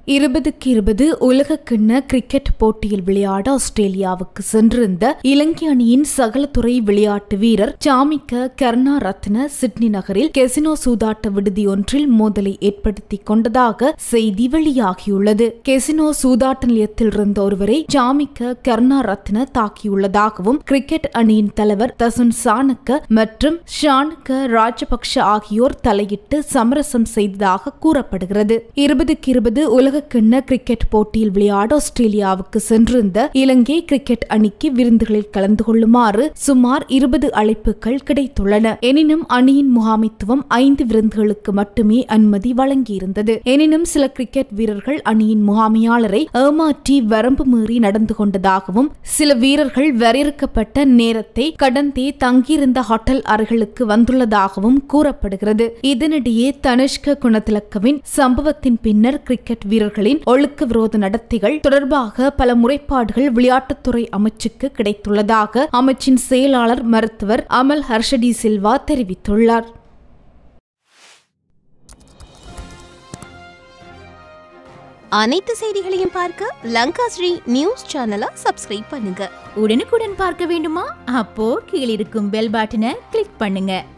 இருபதுக்கு இருபது உலகக்கிண்ண கிரிக்கெட் போட்டியில் விளையாட ஆஸ்திரேலியாவுக்கு சென்றிருந்த இலங்கை அணியின் சகலத்துறை விளையாட்டு வீரர் சாமிக்க கருணா ரத்ன சிட்னி நகரில் கெசினோ சூதாட்ட விடுதி ஒன்றில் மோதலை ஏற்படுத்திக் கொண்டதாக செய்தி வெளியாகியுள்ளது கெசினோ சூதாட்ட நிலையத்தில் இருந்த ஒருவரை சாமிக்க கருணா ரத்ன தாக்கியுள்ளதாகவும் கிரிக்கெட் அணியின் தலைவர் தசுன் சாணக்க மற்றும் ஷானக்க ராஜபக்ஷ ஆகியோர் தலையிட்டு சமரசம் செய்ததாக கூறப்படுகிறது இருபதுக்கு இருபது உலகக்கிண்ண கிரிக்கெட் போட்டியில் விளையாட ஆஸ்திரேலியாவுக்கு சென்றிருந்த இலங்கை கிரிக்கெட் அணிக்கு விருந்துகளில் கலந்து கொள்ளுமாறு சுமார் இருபது அழைப்புகள் கிடைத்துள்ளன எனினும் அணியின் முகாமைத்துவம் ஐந்து விருந்துகளுக்கு மட்டுமே அனுமதி வழங்கியிருந்தது எனினும் சில கிரிக்கெட் வீரர்கள் அணியின் முகாமையாளரை ஏமாற்றி வரம்பு மீறி நடந்து கொண்டதாகவும் சில வீரர்கள் வரையறுக்கப்பட்ட நேரத்தை கடந்தே தங்கியிருந்த ஹோட்டல் அறைகளுக்கு வந்துள்ளதாகவும் கூறப்படுகிறது இதனிடையே தனுஷ்க குணத்திலக்கவின் சம்பவத்தின் பின்னர் கிரிக்கெட் வீரர்களின் ஒழுக்க விரோத நடத்தைகள் தொடர்பாக பல முறைப்பாடுகள் விளையாட்டுத்துறை அமைச்சுக்கு கிடைத்துள்ளதாக அமைச்சின் செயலாளர் மருத்துவர் அமல் ஹர்ஷடி சில்வா தெரிவித்துள்ளார் அனைத்து செய்திகளையும் பார்க்க லங்கா ஸ்ரீ நியூஸ் சேனலை சப்ஸ்கிரைப் பண்ணுங்க உடனுக்குடன் பார்க்க வேண்டுமா அப்போ கீழிருக்கும் பெல் பட்டனை கிளிக் பண்ணுங்க